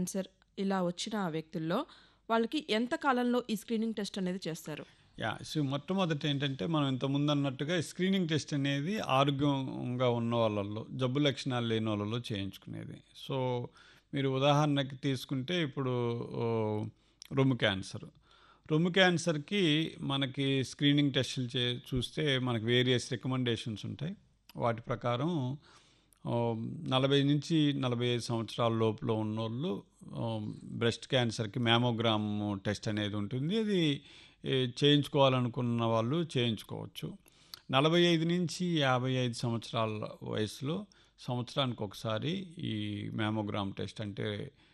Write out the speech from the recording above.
cancer ఇలా వచ్చిన వ్యక్తుల్లో వాళ్ళకి ఎంత కాలంలో ఈ స్క్రీనింగ్ టెస్ట్ అనేది చేస్తారు యా సో మొట్టమొదటి ఏంటంటే మనం ఇంతకుముందు అన్నట్టుగా స్క్రీనింగ్ టెస్ట్ అనేది ఆరోగ్యంగా ఉన్న వాళ్ళల్లో జబ్బు లక్షణాలు లేని వాళ్ళలో చేయించుకునేది సో మీరు ఉదాహరణకి తీసుకుంటే ఇప్పుడు ఓ, రొమ్ము క్యాన్సర్ రొమ్ము క్యాన్సర్కి మనకి స్క్రీనింగ్ టెస్టులు చే చూస్తే మనకి వేరియస్ రికమెండేషన్స్ ఉంటాయి వాటి ప్రకారం ఆ, నలభై నుంచి నలభై ఐదు సంవత్సరాల లోపల ఉన్నోళ్ళు బ్రెస్ట్ క్యాన్సర్కి మ్యామోగ్రామ్ టెస్ట్ అనేది ఉంటుంది అది ఏ, చేయించుకోవాలనుకున్న వాళ్ళు చేయించుకోవచ్చు నలభై ఐదు నుంచి యాభై ఐదు సంవత్సరాల వయసులో సంవత్సరానికి ఒకసారి ఈ మ్యామోగ్రామ్ టెస్ట్ అంటే